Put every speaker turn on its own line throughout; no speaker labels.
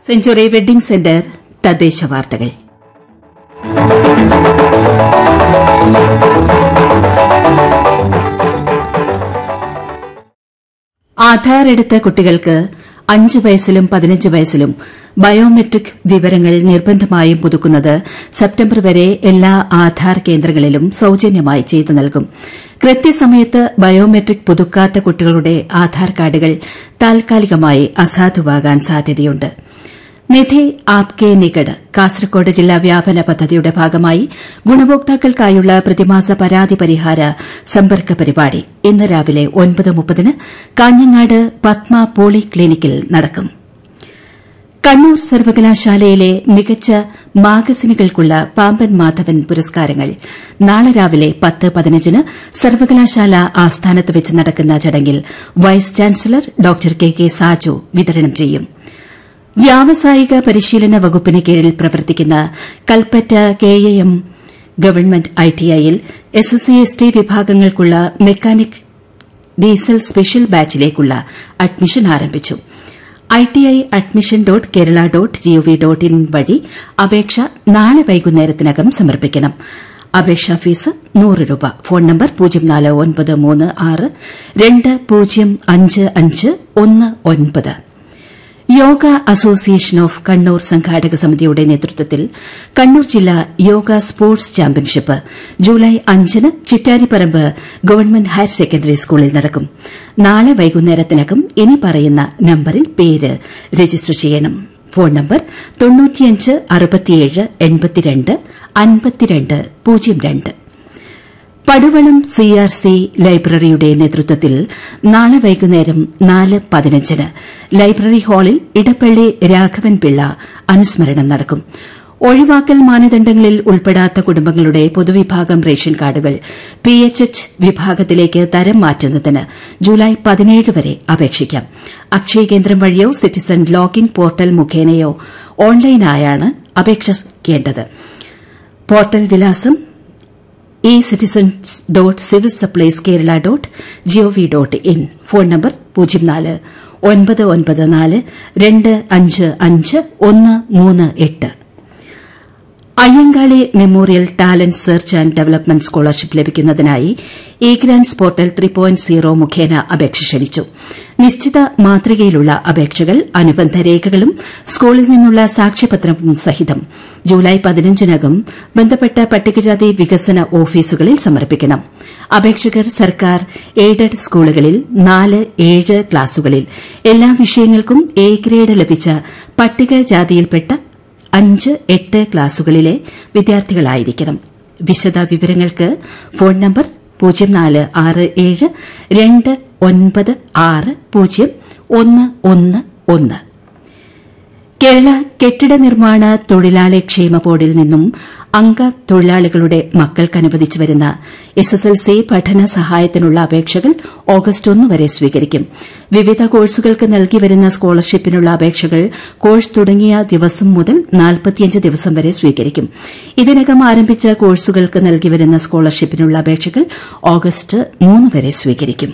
century wedding centre തദ്ദേശ വാർത്തകൾ ആധാർ എടുത്ത കുട്ടികൾക്ക് അഞ്ച് വയസ്സിലും പതിനഞ്ച് വയസ്സിലും ബയോമെട്രിക് വിവരങ്ങൾ നിർബന്ധമായും പുതുക്കുന്നത് സെപ്റ്റംബർ വരെ എല്ലാ ആധാർ കേന്ദ്രങ്ങളിലും സൌജന്യമായി ചെയ്തു നൽകും കൃത്യസമയത്ത് ബയോമെട്രിക് പുതുക്കാത്ത കുട്ടികളുടെ ആധാർ കാർഡുകൾ താൽക്കാലികമായി അസാധുവാകാൻ സാധ്യതയുണ്ട് നിധി ആപ്കെ നികട് കാസർകോട് ജില്ലാ വ്യാപന പദ്ധതിയുടെ ഭാഗമായി ഗുണഭോക്താക്കൾക്കായുള്ള പ്രതിമാസ പരാതി പരിഹാര സമ്പർക്ക പരിപാടി ഇന്ന് രാവിലെ ഒൻപത് മുപ്പതിന് കാഞ്ഞങ്ങാട് പത്മ പോളി ക്ലിനിക്കിൽ നടക്കും കണ്ണൂർ സർവകലാശാലയിലെ മികച്ച മാഗസിനുകൾക്കുള്ള പാമ്പൻ മാധവൻ പുരസ്കാരങ്ങൾ നാളെ രാവിലെ പത്ത് പതിനഞ്ചിന് സർവകലാശാല ആസ്ഥാനത്ത് വെച്ച് നടക്കുന്ന ചടങ്ങിൽ vice chancellor doctor K K Saju വിതരണം ചെയ്യും വ്യാവസായിക പരിശീലന വകുപ്പിന് കീഴിൽ പ്രവർത്തിക്കുന്ന Kalpetta K A M government ഐടിഐയിൽ S S C S T വിഭാഗങ്ങൾക്കുള്ള മെക്കാനിക് ഡീസൽ സ്പെഷ്യൽ ബാച്ചിലേക്കുള്ള അഡ്മിഷൻ ആരംഭിച്ചു ITI admission dot Kerala dot G O V dot in വഴി അപേക്ഷ നാളെ വൈകുന്നേരത്തിനകം സമർപ്പിക്കണം അപേക്ഷാ ഫീസ് നൂറ് രൂപ ഫോൺ നമ്പർ പൂജ്യം നാല് ഒൻപത് മൂന്ന് ആറ് രണ്ട് പൂജ്യം അഞ്ച് അഞ്ച് ഒന്ന് ഒൻപത് യോഗ അസോസിയേഷൻ ഓഫ് കണ്ണൂർ സംഘാടക സമിതിയുടെ നേതൃത്വത്തിൽ കണ്ണൂർ ജില്ലാ യോഗ സ്പോർട്സ് ചാമ്പ്യൻഷിപ്പ് ജൂലൈ അഞ്ചിന് ചിറ്റാരിപ്പറമ്പ് ഗവൺമെന്റ് ഹയർ സെക്കൻഡറി സ്കൂളിൽ നടക്കും നാളെ വൈകുന്നേരത്തിനകം ഇനി പറയുന്ന നമ്പറിൽ പേര് രജിസ്റ്റർ ചെയ്യണം ഫോൺ നമ്പർ തൊണ്ണൂറ്റിയഞ്ച് അറുപത്തിയേഴ് എൺപത്തിരണ്ട് അൻപത്തിരണ്ട് പൂജ്യം രണ്ട് പടുവളം സി ആർ സി ലൈബ്രറിയുടെ നേതൃത്വത്തിൽ നാളെ വൈകുന്നേരം നാല് പതിനഞ്ചിന് ലൈബ്രറി ഹാളിൽ ഇടപ്പള്ളി രാഘവൻ പിള്ള അനുസ്മരണം നടക്കും ഒഴിവാക്കൽ മാനദണ്ഡങ്ങളിൽ ഉൾപ്പെടാത്ത കുടുംബങ്ങളുടെ പൊതുവിഭാഗം റേഷൻ കാർഡുകൾ പി എച്ച് എച്ച് വിഭാഗത്തിലേക്ക് തരം മാറ്റുന്നതിന് ജൂലൈ പതിനേഴ് വരെ അപേക്ഷിക്കാം അക്ഷയ കേന്ദ്രം വഴിയോ സിറ്റിസൺ ലോഗിൻ പോർട്ടൽ മുഖേനയോ ഓൺലൈനായാണ് അപേക്ഷിക്കേണ്ടത് പോർട്ടൽ വിലാസം E citizens dot civil supplies Kerala dot G O V dot in phone number പൂജ്യം നാല് ഒൻപത് ഒൻപത് നാല് രണ്ട് അഞ്ച് അഞ്ച് ഒന്ന് മൂന്ന് എട്ട് Ayyankali memorial talent search and development scholarship ലഭിക്കുന്നതിനായി E grants portal three point zero മുഖേന അപേക്ഷ ക്ഷണിച്ചു നിശ്ചിത മാതൃകയിലുള്ള അപേക്ഷകൾ അനുബന്ധ രേഖകളും സ്കൂളിൽ നിന്നുള്ള സാക്ഷ്യപത്രവും സഹിതം ജൂലൈ പതിനഞ്ചിനകം ബന്ധപ്പെട്ട പട്ടികജാതി വികസന ഓഫീസുകളിൽ സമർപ്പിക്കണം അപേക്ഷകർ സർക്കാർ എയ്ഡഡ് സ്കൂളുകളിൽ നാല് ഏഴ് ക്ലാസുകളിൽ എല്ലാ വിഷയങ്ങൾക്കും എ ഗ്രേഡ് ലഭിച്ച പട്ടികജാതിയിൽപ്പെട്ട അഞ്ച് എട്ട് ക്ലാസുകളിലെ വിദ്യാർത്ഥികളായിരിക്കണം വിശദ വിവരങ്ങൾക്ക് ഫോൺ നമ്പർ പൂജ്യം നാല് ആറ് ഏഴ് രണ്ട് ഒൻപത് ആറ് പൂജ്യം ഒന്ന് ഒന്ന് ഒന്ന് കേരള കെട്ടിട നിർമ്മാണ തൊഴിലാളി ക്ഷേമ ബോർഡിൽ നിന്നും അംഗ തൊഴിലാളികളുടെ മക്കൾക്ക് അനുവദിച്ചു വരുന്ന എസ് എസ് എൽ സി പഠന സഹായത്തിനുള്ള അപേക്ഷകൾ ഓഗസ്റ്റ് ഒന്ന് വരെ സ്വീകരിക്കും വിവിധ കോഴ്സുകൾക്ക് നൽകി വരുന്ന സ്കോളർഷിപ്പിനുള്ള അപേക്ഷകൾ കോഴ്സ് തുടങ്ങിയ ദിവസം മുതൽ നാൽപ്പത്തിയഞ്ച് ദിവസം വരെ സ്വീകരിക്കും ഇതിനകം ആരംഭിച്ച കോഴ്സുകൾക്ക് നൽകി വരുന്ന സ്കോളർഷിപ്പിനുള്ള അപേക്ഷകൾ ഓഗസ്റ്റ് മൂന്ന് വരെ സ്വീകരിക്കും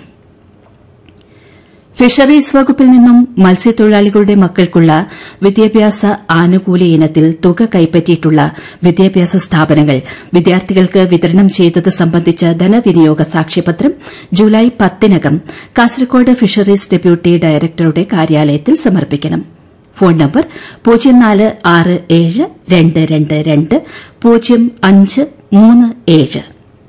ഫിഷറീസ് വകുപ്പിൽ നിന്നും മത്സ്യത്തൊഴിലാളികളുടെ മക്കൾക്കുള്ള വിദ്യാഭ്യാസ ആനുകൂല്യ ഇനത്തിൽ തുക കൈപ്പറ്റിയിട്ടുള്ള വിദ്യാഭ്യാസ സ്ഥാപനങ്ങൾ വിദ്യാർത്ഥികൾക്ക് വിതരണം ചെയ്തത് സംബന്ധിച്ച ധനവിനിയോഗ സാക്ഷ്യപത്രം ജൂലൈ പത്തിനകം കാസർകോട് ഫിഷറീസ് ഡെപ്യൂട്ടി ഡയറക്ടറുടെ കാര്യാലയത്തിൽ സമർപ്പിക്കണം ഫോൺ നമ്പർ പൂജ്യം നാല് ആറ് ഏഴ് രണ്ട് രണ്ട് രണ്ട് പൂജ്യം അഞ്ച് മൂന്ന് ഏഴ്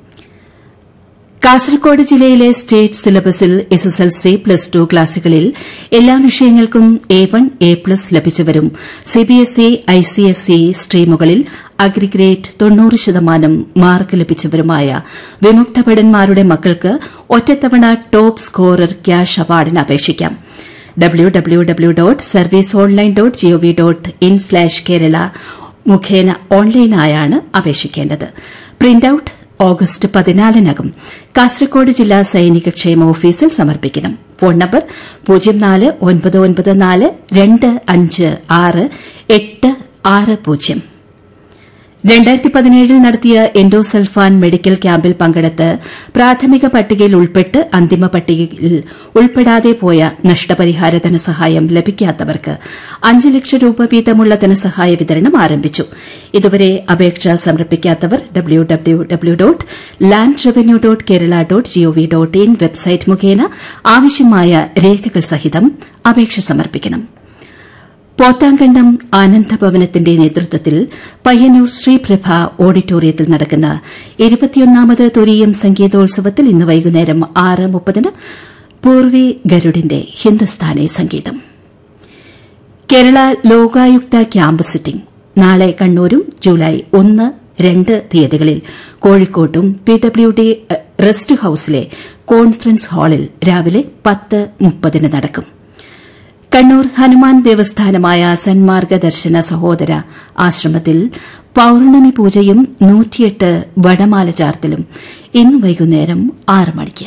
കാസർകോട് ജില്ലയിലെ സ്റ്റേറ്റ് സിലബസിൽ S S L C plus two ക്ലാസുകളിൽ എല്ലാ വിഷയങ്ങൾക്കും എ വൺ എ പ്ലസ് ലഭിച്ചവരും സിബിഎസ്ഇ ഐസിഎസ്ഇ സ്ട്രീമുകളിൽ അഗ്രിഗ്രേഡ് തൊണ്ണൂറ് ശതമാനം മാർക്ക് ലഭിച്ചവരുമായ വിമുക്ത ഭടന്മാരുടെ മക്കൾക്ക് ഒറ്റത്തവണ ടോപ്പ് സ്കോറർ ക്യാഷ് അവാർഡിന് അപേക്ഷിക്കാം W W W dot service online dot G O V dot in slash Kerala മുഖേന ഓൺലൈനായാണ് അപേക്ഷിക്കേണ്ടത് പ്രിന്റ് ഔട്ട് ഓഗസ്റ്റ് പതിനാലിനകം കാസർകോട് ജില്ലാ സൈനിക ക്ഷേമ ഓഫീസിൽ സമർപ്പിക്കണം ഫോൺ നമ്പർ പൂജ്യം നാല് ഒൻപത് ഒൻപത് നാല് രണ്ട് അഞ്ച് ആറ് എട്ട് ആറ് പൂജ്യം രണ്ടായിരത്തി പതിനേഴിൽ നടത്തിയ എൻഡോസൾഫാൻ മെഡിക്കൽ ക്യാമ്പിൽ പങ്കെടുത്ത് പ്രാഥമിക പട്ടികയിൽ ഉൾപ്പെട്ട് അന്തിമ പട്ടികയിൽ ഉൾപ്പെടാതെ പോയ നഷ്ടപരിഹാര ധനസഹായം ലഭിക്കാത്തവർക്ക് അഞ്ച് ലക്ഷം രൂപ വീതമുള്ള ധനസഹായ വിതരണം ആരംഭിച്ചു ഇതുവരെ അപേക്ഷ സമർപ്പിക്കാത്തവർ W W W dot land revenue dot Kerala dot G O V dot in website മുഖേന ആവശ്യമായ രേഖകൾ സഹിതം അപേക്ഷ സമർപ്പിക്കണം പോത്താങ്കണ്ടം ആനന്ദഭവനത്തിന്റെ നേതൃത്വത്തിൽ പയ്യന്നൂർ ശ്രീപ്രഭ ഓഡിറ്റോറിയത്തിൽ നടക്കുന്ന ഇരുപത്തിയൊന്നാമത് തുരീയം സംഗീതോത്സവത്തിൽ ഇന്ന് വൈകുന്നേരം ആറ് മുപ്പതിന് പൂർവി ഗരുഡിന്റെ ഹിന്ദുസ്ഥാനി സംഗീതം കേരള ലോകായുക്ത ക്യാമ്പ് സിറ്റിംഗ് നാളെ കണ്ണൂരും ജൂലൈ ഒന്ന് രണ്ട് തീയതികളിൽ കോഴിക്കോട്ടും പി ഡബ്ല്യു ഡി റെസ്റ്റ് ഹൌസിലെ കോൺഫറൻസ് ഹാളിൽ രാവിലെ പത്ത് മുപ്പതിന് നടക്കും കണ്ണൂർ ഹനുമാൻ ദേവസ്ഥാനമായ സന്മാർഗ ദർശന സഹോദര ആശ്രമത്തിൽ പൌർണമി പൂജയും നൂറ്റിയെട്ട് വടമാല ചാർത്തലും ഇന്ന് വൈകുന്നേരം ആറ് മണിക്ക്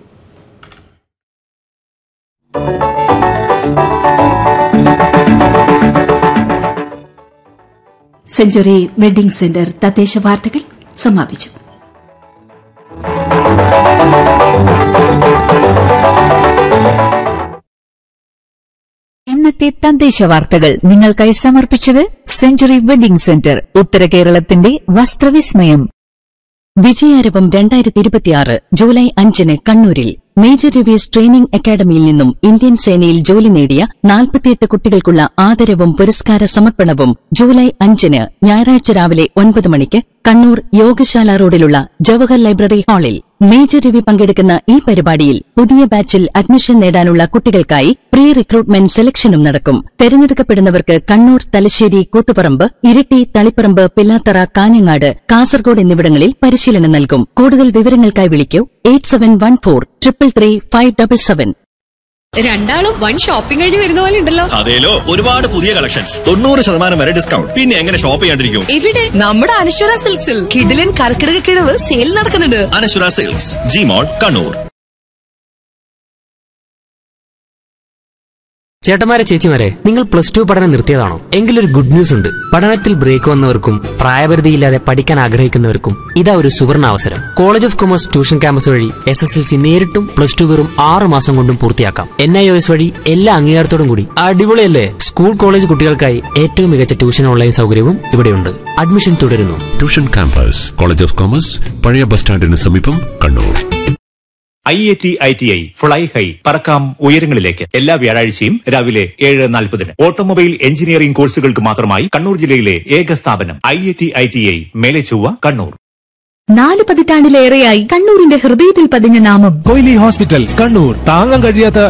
സെഞ്ചുറി വെഡ്ഡിംഗ് സെന്റർ തദ്ദേശ വാർത്തകൾ സമാപിച്ചു
ഇന്നത്തെ തദ്ദേശ വാർത്തകൾ നിങ്ങൾക്കായി സമർപ്പിച്ചത് സെഞ്ചുറി വെഡിംഗ് സെന്റർ ഉത്തര കേരളത്തിന്റെ വസ്ത്രവിസ്മയം വിജയാരവം രണ്ടായിരത്തി ഇരുപത്തിയാറ് ജൂലൈ അഞ്ചിന് കണ്ണൂരിൽ മേജർ റിവ്യൂസ് ട്രെയിനിംഗ് അക്കാദമിയിൽ നിന്നും ഇന്ത്യൻ സേനയിൽ ജോലി നേടിയ നാൽപ്പത്തിയെട്ട് കുട്ടികൾക്കുള്ള ആദരവും പുരസ്കാര സമർപ്പണവും ജൂലൈ അഞ്ചിന് ഞായറാഴ്ച രാവിലെ ഒൻപത് മണിക്ക് കണ്ണൂർ യോഗശാല റോഡിലുള്ള ജവഹർ ലൈബ്രറി ഹാളിൽ മേജർ രവി പങ്കെടുക്കുന്ന ഈ പരിപാടിയിൽ പുതിയ ബാച്ചിൽ അഡ്മിഷൻ നേടാനുള്ള കുട്ടികൾക്കായി പ്രീ റിക്രൂട്ട്മെന്റ് സെലക്ഷനും നടക്കും തെരഞ്ഞെടുക്കപ്പെടുന്നവർക്ക് കണ്ണൂർ തലശ്ശേരി കൂത്തുപറമ്പ് ഇരിട്ടി തളിപ്പറമ്പ് പില്ലാത്തറ കാഞ്ഞങ്ങാട് കാസർഗോഡ് എന്നിവിടങ്ങളിൽ പരിശീലനം നൽകും കൂടുതൽ വിവരങ്ങൾക്കായി വിളിക്കൂ eight seven one four triple three five double seven
രണ്ടാളും വൺ ഷോപ്പിംഗ് കഴിഞ്ഞ് വരുന്ന പോലെ ഉണ്ടല്ലോ
അതേലോ ഒരുപാട് പുതിയ കളക്ഷൻസ് തൊണ്ണൂറ് ശതമാനം വരെ ഡിസ്കൗണ്ട് പിന്നെ എങ്ങനെ ഷോപ്പ് ചെയ്യാണ്ടിരിക്കും
എവിടെ നമ്മുടെ അനശ്വര സിൽക്സിൽ കിഡിലൻ കർക്കിടക കിഴവ് സെയിൽ നടക്കുന്നുണ്ട്
Anashwara sales G mall Kannur
ചേട്ടന്മാരെ ചേച്ചിമാരെ നിങ്ങൾ പ്ലസ് ടു പഠനം നിർത്തിയതാണോ എങ്കിലൊരു ഗുഡ് ന്യൂസ് ഉണ്ട് പഠനത്തിൽ ബ്രേക്ക് വന്നവർക്കും പ്രായപരിധിയില്ലാതെ പഠിക്കാൻ ആഗ്രഹിക്കുന്നവർക്കും ഇതാ ഒരു സുവർണ അവസരം college of commerce tuition campus വഴി എസ് എസ് എൽ സി നേരിട്ടും പ്ലസ് ടു വെറും ആറ് മാസം കൊണ്ടും പൂർത്തിയാക്കാം എൻ ഐ ഒ എസ് വഴി എല്ലാ അംഗീകാരത്തോടും കൂടി അടിപൊളിയല്ലേ സ്കൂൾ കോളേജ് കുട്ടികൾക്കായി ഏറ്റവും മികച്ച ട്യൂഷൻ ഓൺലൈൻ സൗകര്യവും ഇവിടെയുണ്ട് അഡ്മിഷൻ തുടരുന്നു
tuition campus college of commerce പഴയ ബസ് സ്റ്റാൻഡിന് സമീപം Kannur
I I T I T I fly high പറക്കാം ഉയരങ്ങളിലേക്ക് എല്ലാ വ്യാഴാഴ്ചയും രാവിലെ ഏഴ് നാൽപ്പതിന് ഓട്ടോമൊബൈൽ എഞ്ചിനീയറിംഗ് കോഴ്സുകൾക്ക് മാത്രമായി കണ്ണൂർ ജില്ലയിലെ ഏക സ്ഥാപനം I I T I T I Melechovva Kannur
നാല് പതിറ്റാണ്ടിലേറെയായി കണ്ണൂരിന്റെ ഹൃദയത്തിൽ പതിഞ്ഞ നാമം
കൊയിലി ഹോസ്പിറ്റൽ കണ്ണൂർ താങ്ങാൻ കഴിയാത്ത